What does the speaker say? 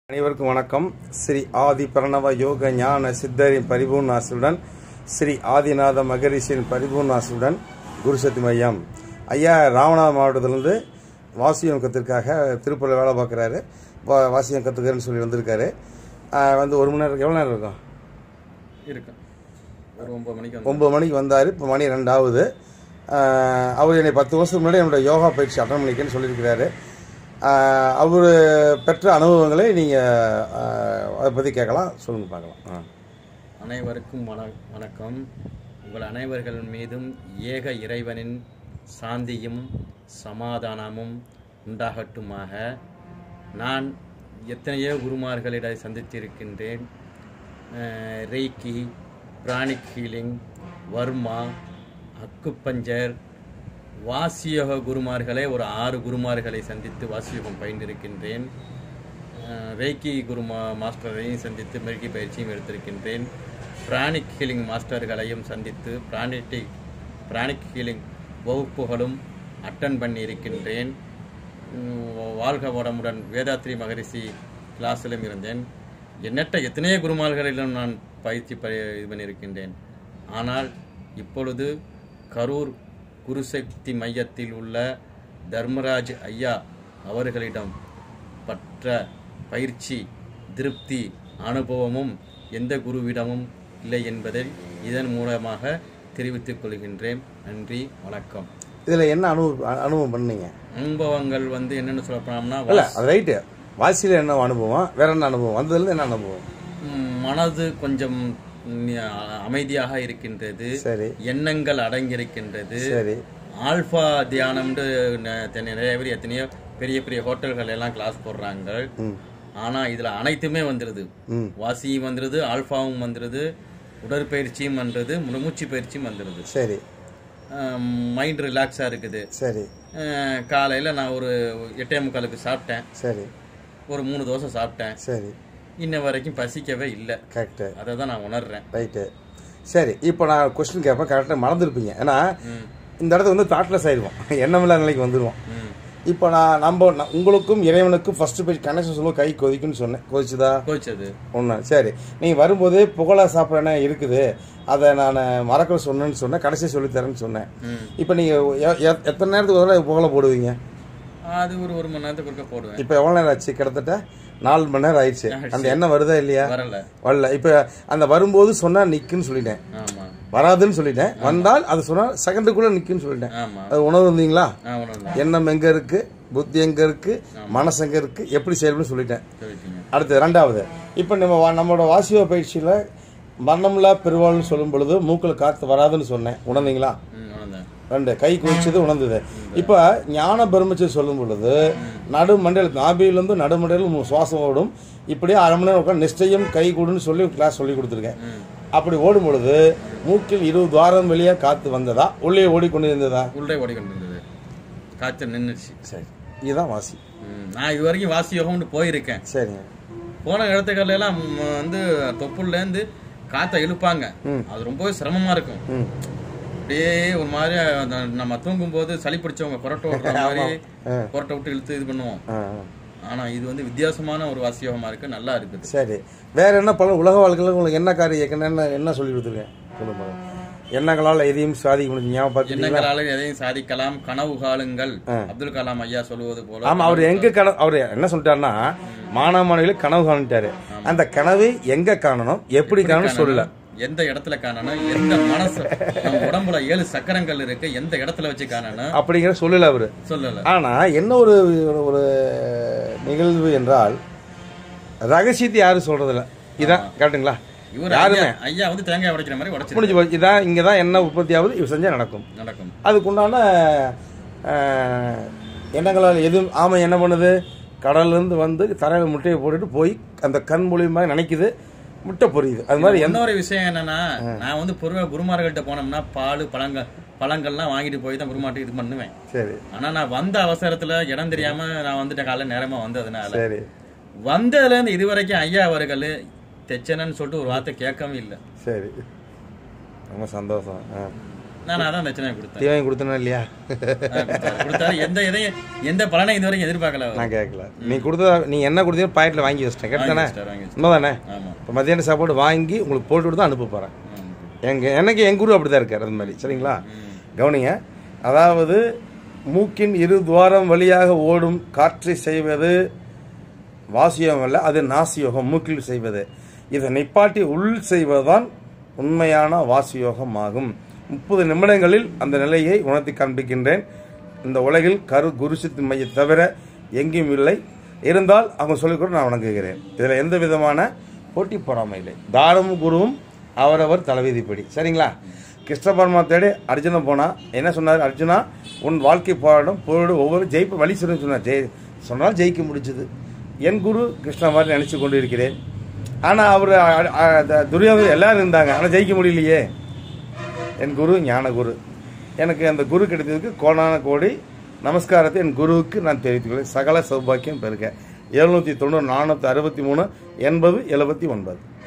அனைவருக்கும் வணக்கம் ஸ்ரீ ஆதி பிரணவ யோக ஞான சித்தரின் பரிபூர்ணாசுடன் ஸ்ரீ ஆதிநாத மகரிஷியின் பரிபூர்ணாசுடன் குருசக்தி மையம் ஐயா ராமநாத மாவட்டத்திலிருந்து வாசியம் கத்திற்காக திருப்பூரில் வேலை பார்க்குறாரு வாசியம் கற்றுக்கிறேன்னு சொல்லி வந்திருக்காரு ஆஹ் வந்து ஒரு மணி நேரம் எவ்வளோ நேரம் இருக்கும் இருக்கு ஒரு ஒன்பது மணிக்கு வந்து ஒம்பது மணிக்கு வந்தார் இப்போ மணி ரெண்டாவது ஆஹ் அவர் என்னை பத்து வருஷத்துக்கு முன்னாடி என்னோட யோகா பயிற்சி அட்டன் பண்ணிக்கன்னு சொல்லியிருக்கிறாரு அவர் பெற்ற அனுபவங்களை நீங்கள் அதை பற்றி கேட்கலாம் சொல்லுங்கள் பார்க்கலாம் ஆ அனைவருக்கும் வண வணக்கம் உங்கள் அனைவர்கள் மீதும் ஏக இறைவனின் சாந்தியும் சமாதானமும் உண்டாகட்டுமாக நான் எத்தனையோ குருமார்களிட சந்தித்திருக்கின்றேன் அஹ், ரெய்கி பிராணிக் ஹீலிங் வர்மா அக்குப்பஞ்சர் வாசியோக குருமார்களை ஒரு ஆறு குருமார்களை சந்தித்து வாசியோகம் பயின்றிருக்கின்றேன் அஹ், ரேக்கி குரு மா மாஸ்டரையும் சந்தித்து மெருகி பயிற்சியும் எடுத்திருக்கின்றேன் பிராணிக் ஹீலிங் மாஸ்டர்களையும் சந்தித்து பிராணிட்டிக் பிராணிக் ஹீலிங் வகுப்புகளும் அட்டன் பண்ணியிருக்கின்றேன் உம், வாழ்க வளமுடன் வேதாத்ரி மகரிஷி கிளாஸிலும் இருந்தேன் எண்ணற்ற எத்தனையோ குருமார்களிலும் நான் பயிற்சி ப இது பண்ணியிருக்கின்றேன் ஆனால் இப்பொழுது கரூர் குருசக்தி மையத்தில் உள்ள தர்மராஜ் ஐயா அவர்களிடம் பற்ற பயிற்சி திருப்தி அனுபவமும் எந்த குருவிடமும் இல்லை என்பதை இதன் மூலமாக தெரிவித்துக் கொள்கின்றேன் நன்றி வணக்கம் இதில் என்ன அனுபவம் அனுபவம் பண்ணீங்க அனுபவங்கள் வந்து என்னென்னு சொல்ல போனோம்னா இல்லை அது ரைட்டு வாசியில் என்ன அனுபவம் வேற என்ன அனுபவம் வந்ததுலேருந்து என்ன அனுபவம் ம், மனது கொஞ்சம் நி- அமைதியாக இருக்கின்றது சரி எண்ணங்கள் அடங்கியிருக்கின்றது சரி ஆல்பா தியானம்னு ந- தெ- நிறைய பேர் எத்தனையோ பெரிய பெரிய ஹோட்டல்கள் எல்லாம் கிளாஸ் போடுறாங்க ம் ஆனா இதுல அனைத்துமே வந்துருது ம் வாசியும் வந்துருது ஆல்பாவும் வந்துருது உடற்பயிற்சியும் வந்துருது மூச்சு பயிற்சியும் வந்துருது சரி மைண்ட் ரிலாக்ஸா இருக்குது சரி அஹ், காலையில நான் ஒரு எட்டே முக்காலுக்கு சாப்பிட்டேன் சரி ஒரு மூணு தோசை சாப்பிட்டேன் சரி இன்ன வரைக்கும் பசிக்கவே இல்லை கரெக்டு அதை தான் நான் உணர்றேன் ரைட்டு சரி இப்போ நான் கொஸ்டின் கேட்பேன் கரெக்டாக மறந்துருப்பீங்க ஏன்னா இந்த இடத்துல வந்து தாட்லெஸ் ஆயிடுவோம் எண்ணமில்லா நிலைக்கு வந்துடுவோம் ம். இப்போ நான் நம்ம நான் உங்களுக்கும் இறைவனுக்கும் ஃபர்ஸ்ட் பேஜ் கனெக்ஷன் சொல்லுவோம் கை கொதிக்குன்னு சொன்னேன் கொதிச்சுதா கோச்சது ஒன்று சரி நீங்கள் வரும்போது புகழா சாப்பிட்ற என்ன இருக்குது அதை நான் மறக்க சொன்னேன்னு சொன்னேன் கடைசியாக சொல்லித்தரேன்னு சொன்னேன் ம். இப்போ நீங்கள் எத்தனை நேரத்துக்கு ஒரு புகழை போடுவீங்க அது ஒரு ஒரு மணி நேரத்துக்கு ஒருக்க போடுவேன் இப்போ எவ்வளோ நேரம் ஆச்சு கிட்டத்தட்ட நாலு மணி நேரம் ஆயிடுச்சு அந்த எண்ணம் வருதா இல்லையா வரல வரல இப்போ அந்த வரும்போது சொன்னா நிக்குன்னு சொல்லிட்டேன் ஆமா வராதுன்னு சொல்லிட்டேன் வந்தால் அது சொன்னா செகண்டுக்குள்ள நிக்குன்னு சொல்லிட்டேன் ஆமா அது உணர்ந்தீங்களா நான் உணர்ந்தேன் எண்ணம் எங்க இருக்கு புத்தி எங்க இருக்கு மனசு எங்க இருக்கு எப்படி செயல்படும் சொல்லிட்டேன் சொல்லிட்டீங்க அடுத்து ரெண்டாவது இப்போ நம்ம வா- நம்மளோட வாசிவ பயிற்சியில மரணம்லா பெருவாள்னு சொல்லும் பொழுது மூக்கில் காத்து வராதுன்னு சொன்னேன் உணர்ந்தீங்களா ம் உணர்ந்தேன் ரெண்டு கை குவிச்சது உணர்ந்தது இப்போ ஞான பிரம்மச்சி சொல்லும் பொழுது நடுமண்டல நாபியிலிருந்து நடுமண்டலம் சுவாசம் ஓடும் இப்படியே அரை மணி நேரம் உட்காந்து நிச்சயம் கை கூடுன்னு சொல்லி கிளாஸ் சொல்லி கொடுத்துருக்கேன் ம் அப்படி ஓடும் பொழுது மூக்கில் இருபது துவாரம் வெளியே காத்து வந்ததா உள்ளே ஓடிக்கொண்டு இருந்ததா உள்ளே ஓடிக்கொண்டு இருந்தது காய்ச்சல் நின்றுச்சு சரி இதுதான் வாசி ம், நான் இது வரைக்கும் வாசி யோகம்னு போயிருக்கேன் சரிங்க போன இடத்துக்கள்ல எல்லாம் ம், வந்து தொப்புள்ள இருந்து காத்தை இழுப்பாங்க அது ரொம்பவே சிரமமா இருக்கும் ம் அப்படியே ஒரு மாதிரி அந்த நம்ம தூங்கும் போது சளி பிடிச்சவங்க புரட்ட விடுற மாதிரி புரட்ட விட்டு இழுத்து இது பண்ணுவோம் ஆ, ஆ. ஆனா இது வந்து வித்தியாசமான ஒரு வாசியோகமா இருக்கு நல்லா இருக்குது சரி வேற என்ன பலன் உலக வாழ்க்கையில் உங்களுக்கு என்ன காரியம் என்ன என்ன சொல்லி கொடுத்துருக்கேன் சொல்லுங்க பாருங்க. எண்ணங்களால் எதையும் சாதிக்க முடியும் ஞாபகம் பார்த்துட்டீங்களா எண்ணங்களால எதையும் சாதிக்கலாம் கனவு காலுங்கள் அப்துல் கலாம் ஐயா சொல்லுவது போல ஆமா அவர் எங்க கனவு அவர் என்ன சொல்லிட்டாருன்னா மாணவ மாணவிகளுக்கு கனவு காணிட்டாரு அந்த கனவை எங்க காணணும் எப்படி காணணும் சொல்லல எந்த இடத்துல காணணும் எந்த மனசு நம்ம உடம்புல ஏழு சக்கரங்கள் இருக்கு எந்த இடத்துல வச்சு காணணும் அப்படிங்கிற சொல்லல அவரு சொல்லல ஆனா என்ன ஒரு ஒரு- ஒரு நிகழ்வு என்றால் ரகசியத்தை யாரும் சொல்றதில்ல இதான் கேட்டுங்களா இவர் ஐயா ஐயா வந்து தேங்காய் உடைக்கிற மாதிரி உடைச்சிருக்கு முடிஞ்சு போச்சு இதான் இங்க தான் என்ன உற்பத்தி ஆகுது இது செஞ்சா நடக்கும் நடக்கும் அதுக்குண்டான அஹ், எண்ணங்களால் எதுவும் ஆமை என்ன பண்ணுது கடல்ல இருந்து வந்து தரையில முட்டையை போட்டுட்டு போய் அந்த கண் மூலியமா நினைக்குது முட்டை பொரியுது அது மாதிரி எந்த இன்னொரு விஷயம் என்னன்னா நான் வந்து பொருவா குருமார்கள்ட்ட போனோம்னா பால் பழங்கள் பழங்கள்லாம் வாங்கிட்டு போய் தான் குருமாட்டு இது பண்ணுவேன் சரி ஆனா நான் வந்த அவசரத்துல இடம் தெரியாம நான் வந்துட்டேன் காலைல நேரமா வந்ததுனால சரி வந்ததுல இருந்து இது வரைக்கும் ஐயா அவர்கள் தெச்சனன்னு சொல்லிட்டு ஒரு வார்த்தை கேட்கவே இல்லை சரி ரொம்ப சந்தோஷம் ஆ நான் அதான் அந்த சின்ன கொடுத்தேன் தீவனம் கொடுத்தனா இல்லையா ஆ, கொடுத்தாரு. கொடுத்தாரு எந்த இதையும் எந்த பலனை இது வரைக்கும் எதிர்பார்க்கல அவர். நான் கேட்கல நீ கொடுத்த நீ என்ன கொடுத்தீங்க பாக்கெட்டில் வாங்கி வச்சிட்டேன் வாங்கி கேட்டானே வச்சிட்டாரு, வாங்கி வச்சிட்டாரு. உண்மைதானே ஆமா இப்போ மத்தியான சாப்பாடு வாங்கி உங்களுக்கு போட்டு தான் அனுப்ப போகிறேன் ம். எங்க எனக்கு என் குரு அப்படி தான் இருக்கார் அது மாதிரி சரிங்களா கவனிங்க அதாவது மூக்கின் இரு துவாரம் வழியாக ஓடும் காற்றை செய்வது வாசியோகம் அல்ல அது நாசியோகம் மூக்கில் செய்வது இதை நிப்பாட்டி உள் செய்வதுதான் உண்மையான வாசியோகம் ஆகும் முப்பது நிமிடங்களில் அந்த நிலையை உணர்த்தி காண்பிக்கின்றேன் இந்த உலகில் கரு குருசித்து மைய தவிர எங்கேயும் இல்லை இருந்தால் அவங்க சொல்லிக் கூட நான் வணங்குகிறேன் இதில் எந்த விதமான போட்டி பொறாமை இல்லை தானமும் குருவும் அவரவர் தலைவிதிப்படி சரிங்களா கிருஷ்ண பரமா தேடி அர்ஜுனன் போனா என்ன சொன்னார் அர்ஜுனா உன் வாழ்க்கை போராட்டம் போராடு ஒவ்வொரு ஜெயிப்பு வழி சொல்லுன்னு சொன்னார் ஜெய் சொன்னால் ஜெயிக்க முடிச்சது என் குரு கிருஷ்ணா மாதிரி நினைச்சு கொண்டு இருக்கிறேன் ஆனால் அவர் துரியோதன் எல்லாரும் இருந்தாங்க ஆனால் ஜெயிக்க முடியலையே என் குரு ஞான குரு எனக்கு அந்த குரு கிடைத்ததுக்கு கோடான கோடி நமஸ்காரத்தை என் குருவுக்கு நான் தெரிவித்துக்கிறேன் சகல சௌபாக்கியம் பெருக எழுநூற்றி தொண்ணூறு நானூற்றி அறுபத்தி மூணு எண்பது எழுபத்தி ஒன்பது